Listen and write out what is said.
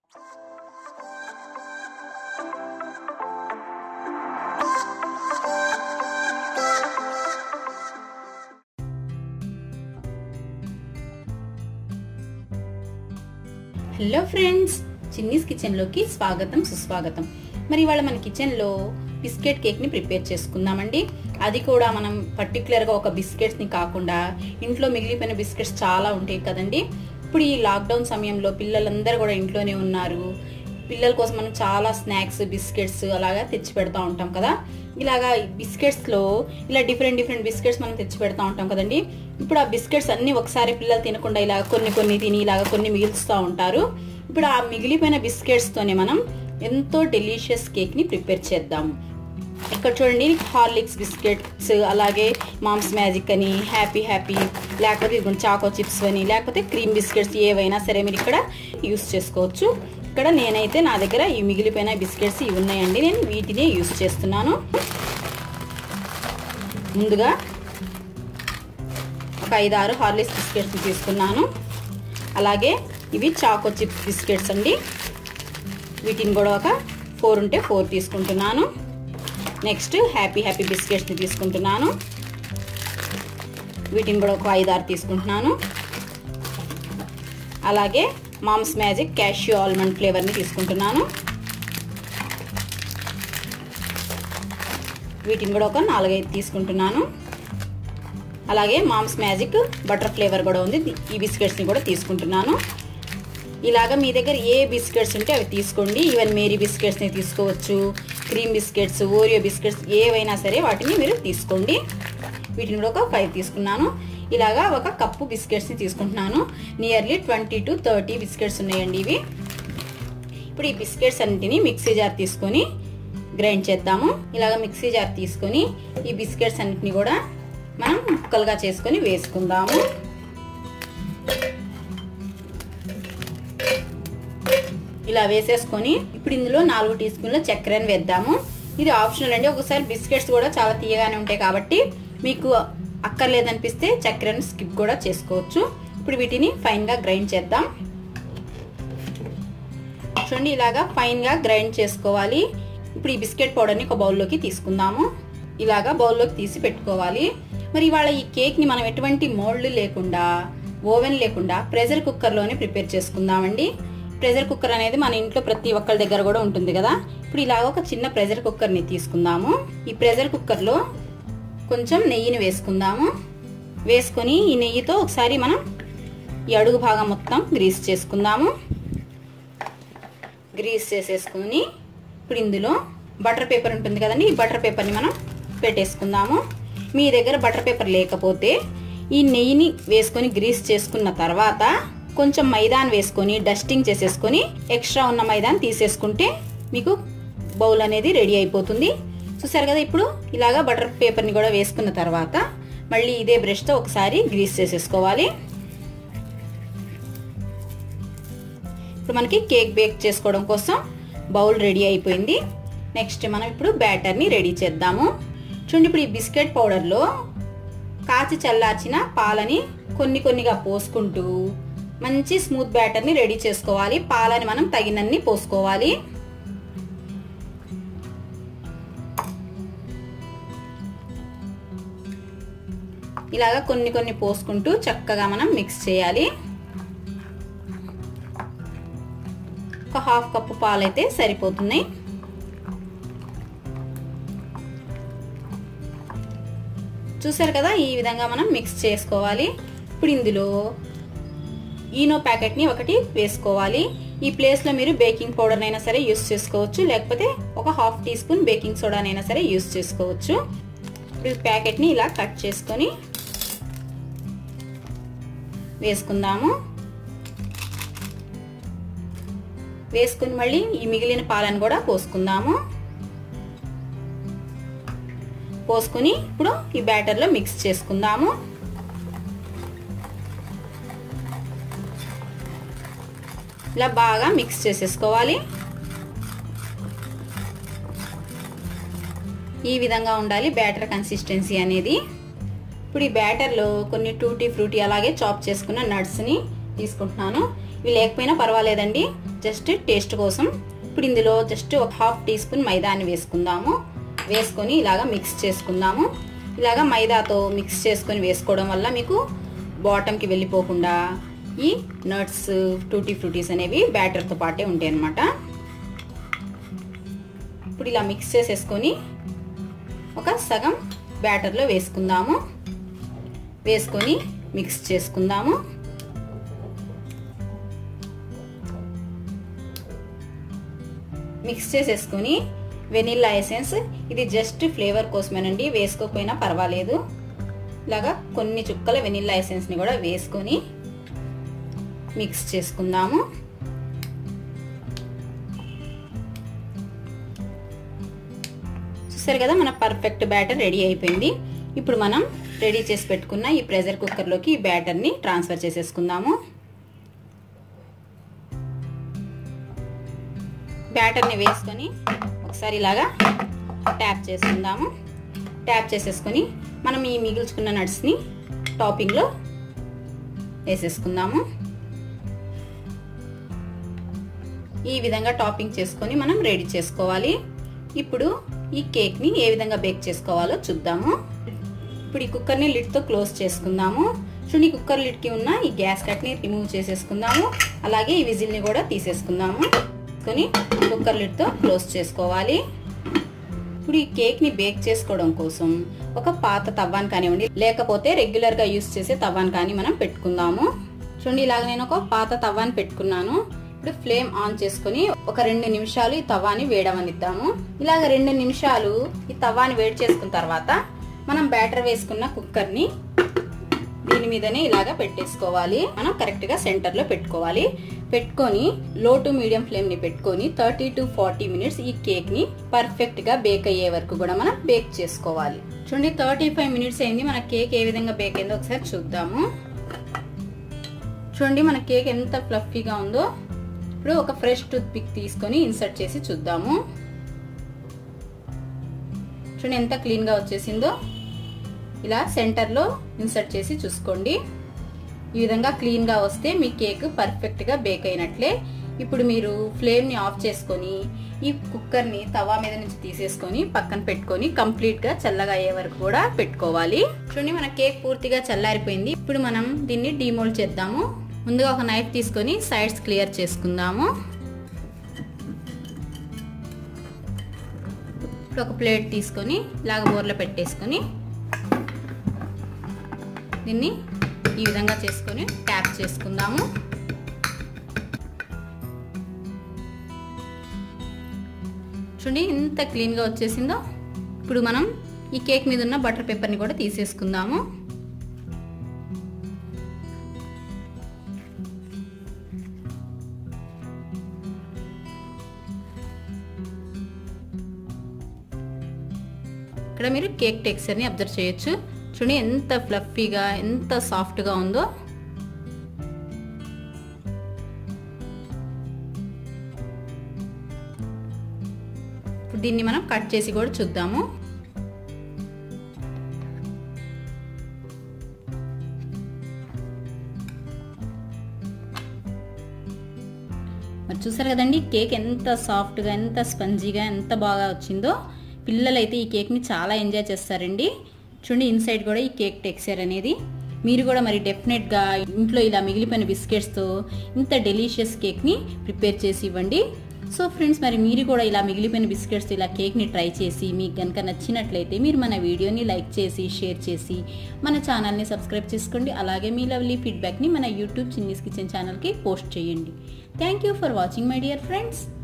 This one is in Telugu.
హలో ఫ్రెండ్స్ చిన్నీస్ కిచెన్లోకి స్వాగతం సుస్వాగతం మరి ఇవాళ మన కిచెన్లో బిస్కెట్ కేక్ని ప్రిపేర్ చేసుకుందామండి అది కూడా మనం పర్టికులర్గా ఒక బిస్కెట్స్ని కాకుండా ఇంట్లో మిగిలిపోయిన బిస్కెట్స్ చాలా ఉంటాయి కదండి ఇప్పుడు ఈ లాక్డౌన్ సమయంలో పిల్లలందరూ కూడా ఇంట్లోనే ఉన్నారు పిల్లల కోసం మనం చాలా స్నాక్స్ బిస్కెట్స్ అలాగా తెచ్చి పెడతా ఉంటాం కదా ఇలాగా బిస్కెట్స్లో ఇలా డిఫరెంట్ డిఫరెంట్ బిస్కెట్స్ మనం తెచ్చి పెడతా ఉంటాం కదండి ఇప్పుడు ఆ బిస్కెట్స్ అన్ని ఒకసారి పిల్లలు తినకుండా ఇలా కొన్ని కొన్ని తిని ఇలాగ కొన్ని మిగులుస్తూ ఉంటారు ఇప్పుడు ఆ మిగిలిపోయిన బిస్కెట్స్తోనే మనం ఎంతో డెలిషియస్ కేక్ని ప్రిపేర్ చేద్దాము ఇక్కడ చూడండి హార్లిక్స్ బిస్కెట్స్ అలాగే మామ్స్ మ్యాజిక్ అని హ్యాపీ హ్యాపీ లేకపోతే ఇదిగోండి చాకో చిప్స్ అని లేకపోతే క్రీమ్ బిస్కెట్స్ ఏవైనా సరే మీరు ఇక్కడ యూస్ చేసుకోవచ్చు ఇక్కడ నేనైతే నా దగ్గర ఈ మిగిలిపోయిన బిస్కెట్స్ ఇవి ఉన్నాయండి నేను వీటినే యూస్ చేస్తున్నాను ముందుగా ఒక ఐదు ఆరు హార్లిక్స్ బిస్కెట్స్ తీసుకున్నాను అలాగే ఇవి చాకో చిప్స్ బిస్కెట్స్ అండి వీటిని కూడా ఒక ఫోర్ ఉంటే ఫోర్ తీసుకుంటున్నాను నెక్స్ట్ హ్యాపీ హ్యాపీ బిస్కెట్స్ని తీసుకుంటున్నాను వీటిని కూడా ఒక ఐదు ఆరు తీసుకుంటున్నాను అలాగే మామ్స్ మ్యాజిక్ క్యాష్యూ ఆల్మండ్ ఫ్లేవర్ని తీసుకుంటున్నాను వీటిని కూడా ఒక నాలుగైదు తీసుకుంటున్నాను అలాగే మామ్స్ మ్యాజిక్ బటర్ ఫ్లేవర్ కూడా ఉంది ఈ బిస్కెట్స్ని కూడా తీసుకుంటున్నాను ఇలాగ మీ దగ్గర ఏ బిస్కెట్స్ ఉంటే అవి తీసుకోండి ఈవెన్ మేరీ బిస్కెట్స్ని తీసుకోవచ్చు క్రీమ్ బిస్కెట్స్ ఓరియో బిస్కెట్స్ ఏవైనా సరే వాటిని మీరు తీసుకోండి వీటిని కూడా ఒక ఫైవ్ తీసుకున్నాను ఇలాగా ఒక కప్పు బిస్కెట్స్ని తీసుకుంటున్నాను nearly twenty to thirty biscuits ఉన్నాయండి ఇవి ఇప్పుడు ఈ బిస్కెట్స్ అన్నిటిని మిక్సీ జార్ తీసుకొని గ్రైండ్ చేద్దాము ఇలాగ మిక్సీ జార్ తీసుకొని ఈ బిస్కెట్స్ అన్నిటిని కూడా మనం ముక్కలుగా చేసుకొని వేసుకుందాము ఇలా వేసేసుకొని ఇప్పుడు ఇందులో నాలుగు టీ స్పూన్ల చక్కెరని వేద్దాము ఇది ఆప్షనల్ అండి ఒకసారి బిస్కెట్స్ కూడా చాలా తీయగానే ఉంటాయి కాబట్టి మీకు అక్కర్లేదనిపిస్తే చక్కెరను స్కిప్ కూడా చేసుకోవచ్చు ఇప్పుడు వీటిని ఫైన్గా గ్రైండ్ చేద్దాం చూడండి ఇలాగా ఫైన్గా గ్రైండ్ చేసుకోవాలి ఇప్పుడు ఈ బిస్కెట్ పౌడర్ని ఒక బౌల్లోకి తీసుకుందాము ఇలాగా బౌల్లోకి తీసి పెట్టుకోవాలి మరి ఇవాళ ఈ కేక్ని మనం ఎటువంటి మోల్డ్ లేకుండా ఓవెన్ లేకుండా ప్రెషర్ కుక్కర్లోనే ప్రిపేర్ చేసుకుందామండి ప్రెషర్ కుక్కర్ అనేది మన ఇంట్లో ప్రతి ఒక్కరి దగ్గర కూడా ఉంటుంది కదా ఇప్పుడు ఇలాగ ఒక చిన్న ప్రెషర్ కుక్కర్ని తీసుకుందాము ఈ ప్రెషర్ కుక్కర్లో కొంచెం నెయ్యిని వేసుకుందాము వేసుకొని ఈ నెయ్యితో ఒకసారి మనం ఈ అడుగు భాగం మొత్తం గ్రీస్ చేసుకుందాము గ్రీస్ చేసేసుకొని ఇప్పుడు ఇందులో బటర్ పేపర్ ఉంటుంది కదండి ఈ బటర్ పేపర్ని మనం పెట్టేసుకుందాము మీ దగ్గర బటర్ పేపర్ లేకపోతే ఈ నెయ్యిని వేసుకొని గ్రీస్ చేసుకున్న తర్వాత కొంచెం మైదాన్ వేసుకొని డస్టింగ్ చేసేసుకొని ఎక్స్ట్రా ఉన్న మైదాన్ తీసేసుకుంటే మీకు బౌల్ అనేది రెడీ అయిపోతుంది చూసారు కదా ఇప్పుడు ఇలాగా బటర్ పేపర్ని కూడా వేసుకున్న తర్వాత మళ్ళీ ఇదే బ్రష్తో ఒకసారి గ్రీస్ చేసేసుకోవాలి ఇప్పుడు మనకి కేక్ బేక్ చేసుకోవడం కోసం బౌల్ రెడీ అయిపోయింది నెక్స్ట్ మనం ఇప్పుడు బ్యాటర్ని రెడీ చేద్దాము చూడండి ఇప్పుడు ఈ బిస్కెట్ పౌడర్లో కాచి చల్లార్చిన పాలని కొన్ని కొన్నిగా పోసుకుంటూ మంచి స్మూత్ బ్యాటర్ని రెడీ చేసుకోవాలి పాలని మనం తగినన్ని పోసుకోవాలి ఇలాగా కొన్ని కొన్ని పోసుకుంటూ చక్కగా మనం మిక్స్ చేయాలి ఒక హాఫ్ కప్పు పాలైతే సరిపోతున్నాయి చూసారు కదా ఈ విధంగా మనం మిక్స్ చేసుకోవాలి ఇప్పుడు ఇందులో ఈనో ప్యాకెట్ని ఒకటి వేసుకోవాలి ఈ ప్లేస్లో మీరు బేకింగ్ పౌడర్ అయినా సరే యూస్ చేసుకోవచ్చు లేకపోతే ఒక హాఫ్ టీ స్పూన్ బేకింగ్ సోడానైనా సరే యూస్ చేసుకోవచ్చు ఇప్పుడు ఈ ప్యాకెట్ని ఇలా కట్ చేసుకొని వేసుకుందాము వేసుకుని మళ్ళీ ఈ మిగిలిన పాలను కూడా పోసుకుందాము పోసుకుని ఇప్పుడు ఈ బ్యాటర్లో మిక్స్ చేసుకుందాము ఇలా బాగా మిక్స్ చేసేసుకోవాలి ఈ విధంగా ఉండాలి బ్యాటర్ కన్సిస్టెన్సీ అనేది ఇప్పుడు ఈ బ్యాటర్లో కొన్ని టూటీ ఫ్రూటీ అలాగే చాప్ చేసుకున్న నట్స్ని తీసుకుంటున్నాను ఇవి లేకపోయినా పర్వాలేదండి జస్ట్ టేస్ట్ కోసం ఇప్పుడు ఇందులో జస్ట్ ఒక హాఫ్ టీ స్పూన్ మైదాని వేసుకుందాము వేసుకొని ఇలాగా మిక్స్ చేసుకుందాము ఇలాగా మైదాతో మిక్స్ చేసుకొని వేసుకోవడం వల్ల మీకు బాటమ్కి వెళ్ళిపోకుండా ఈ నట్స్ టూటీ ఫ్రూటీస్ అనేవి బ్యాటర్తో పాటే ఉంటాయి అన్నమాట ఇప్పుడు ఇలా మిక్స్ చేసేసుకొని ఒక సగం బ్యాటర్లో వేసుకుందాము వేసుకొని మిక్స్ చేసుకుందాము మిక్స్ చేసేసుకొని వెనిల్లా ఎసెన్స్ ఇది జస్ట్ ఫ్లేవర్ కోసమేనండి వేసుకోకపోయినా పర్వాలేదు ఇలాగా కొన్ని చుక్కల వెనిల్లా ఎసెన్స్ని కూడా వేసుకొని మిక్స్ చేసుకుందాము చూసారు కదా మన పర్ఫెక్ట్ బ్యాటర్ రెడీ అయిపోయింది ఇప్పుడు మనం రెడీ చేసి పెట్టుకున్న ఈ ప్రెషర్ కుక్కర్లోకి ఈ బ్యాటర్ని ట్రాన్స్ఫర్ చేసేసుకుందాము బ్యాటర్ని వేసుకొని ఒకసారి ఇలాగా ట్యాప్ చేసుకుందాము ట్యాప్ చేసేసుకొని మనం ఈ మిగిల్చుకున్న నట్స్ని టాపింగ్లో వేసేసుకుందాము ఈ విధంగా టాపింగ్ చేసుకొని మనం రెడీ చేసుకోవాలి ఇప్పుడు ఈ కేక్ని ఏ విధంగా బేక్ చేసుకోవాలో చూద్దాము ఇప్పుడు ఈ కుక్కర్ని లిడ్తో క్లోజ్ చేసుకుందాము చూడండి ఈ కుక్కర్ లిడ్కి ఉన్న ఈ గ్యాస్ కట్ని రిమూవ్ చేసేసుకుందాము అలాగే ఈ విజిల్ని కూడా తీసేసుకుందాము కొని కుక్కర్ లిడ్తో క్లోజ్ చేసుకోవాలి ఇప్పుడు ఈ కేక్ని బేక్ చేసుకోవడం కోసం ఒక పాత తవ్వాన్ కానివ్వండి లేకపోతే రెగ్యులర్గా యూస్ చేసే తవ్వాన్ కానీ మనం పెట్టుకుందాము చూడండి ఇలాగ నేను ఒక పాత తవ్వాన్ని పెట్టుకున్నాను ఇప్పుడు ఫ్లేమ్ ఆన్ చేసుకుని ఒక రెండు నిమిషాలు ఈ తవ్వాని వేడవనిద్దాము ఇలాగ రెండు నిమిషాలు ఈ తవ్వాని వేడి చేసుకున్న తర్వాత మనం బ్యాటర్ వేసుకున్న కుక్కర్ని దీని మీదనే ఇలాగా పెట్టేసుకోవాలి మనం కరెక్ట్గా సెంటర్లో పెట్టుకోవాలి పెట్టుకొని లో టు మీడియం ఫ్లేమ్ని పెట్టుకొని థర్టీ టు ఫార్టీ మినిట్స్ ఈ కేక్ని పర్ఫెక్ట్గా బేక్ అయ్యే వరకు కూడా మనం బేక్ చేసుకోవాలి చూడండి థర్టీ ఫైవ్ మినిట్స్ అయింది మన కేక్ ఏ విధంగా బేక్ అయిందో ఒకసారి చూద్దాము చూడండి మన కేక్ ఎంత ఫ్లఫీగా ఉందో ఇప్పుడు ఒక ఫ్రెష్ టూత్ పిక్ తీసుకొని ఇన్సర్ట్ చేసి చూద్దాము చూడండి ఎంత క్లీన్గా వచ్చేసిందో ఇలా సెంటర్లో ఇన్సర్ట్ చేసి చూసుకోండి ఈ విధంగా క్లీన్గా వస్తే మీ కేక్ పర్ఫెక్ట్గా బేక్ అయినట్లే ఇప్పుడు మీరు ఫ్లేమ్ని ఆఫ్ చేసుకొని ఈ కుక్కర్ని తవా మీద నుంచి తీసేసుకొని పక్కన పెట్టుకొని కంప్లీట్గా చల్లగా అయ్యే వరకు కూడా పెట్టుకోవాలి చూడండి మన కేక్ పూర్తిగా చల్లారిపోయింది ఇప్పుడు మనం దీన్ని డీమోల్డ్ చేద్దాము ముందుగా ఒక నైఫ్ తీసుకొని సైడ్స్ క్లియర్ చేసుకుందాము ఇప్పుడు ఒక ప్లేట్ తీసుకొని ఇలాగ బోర్లో పెట్టేసుకొని దీన్ని ఈ విధంగా చేసుకొని ట్యాప్ చేసుకుందాము చూడండి ఎంత క్లీన్గా వచ్చేసిందో ఇప్పుడు మనం ఈ కేక్ మీద ఉన్న బటర్ పేపర్ని కూడా తీసేసుకుందాము ఇక్కడ మీరు కేక్ టెక్స్చర్ని అబ్జర్వ్ చేయొచ్చు చూడండి ఎంత ఫ్లఫీగా ఎంత సాఫ్ట్గా ఉందో ఇప్పుడు దీన్ని మనం కట్ చేసి కూడా చూద్దాము మరి చూసారు కదండి కేక్ ఎంత సాఫ్ట్గా ఎంత స్పంజీగా ఎంత బాగా వచ్చిందో పిల్లలైతే ఈ కేక్ని చాలా ఎంజాయ్ చేస్తారండి చూడండి ఇన్సైడ్ కూడా ఈ కేక్ టెక్స్చర్ అనేది మీరు కూడా మరి డెఫినెట్గా ఇంట్లో ఇలా మిగిలిపోయిన బిస్కెట్స్తో ఇంత డెలీషియస్ కేక్ని ప్రిపేర్ చేసి ఇవ్వండి సో ఫ్రెండ్స్ మరి మీరు కూడా ఇలా మిగిలిపోయిన బిస్కెట్స్ ఇలా కేక్ని ట్రై చేసి మీకు కనుక నచ్చినట్లయితే మీరు మన వీడియోని లైక్ చేసి షేర్ చేసి మన ఛానల్ని సబ్స్క్రైబ్ చేసుకోండి అలాగే మీ లవ్లీ ఫీడ్బ్యాక్ని మన యూట్యూబ్ చిన్నీస్ కిచెన్ ఛానల్కి పోస్ట్ చేయండి thank you for watching my dear friends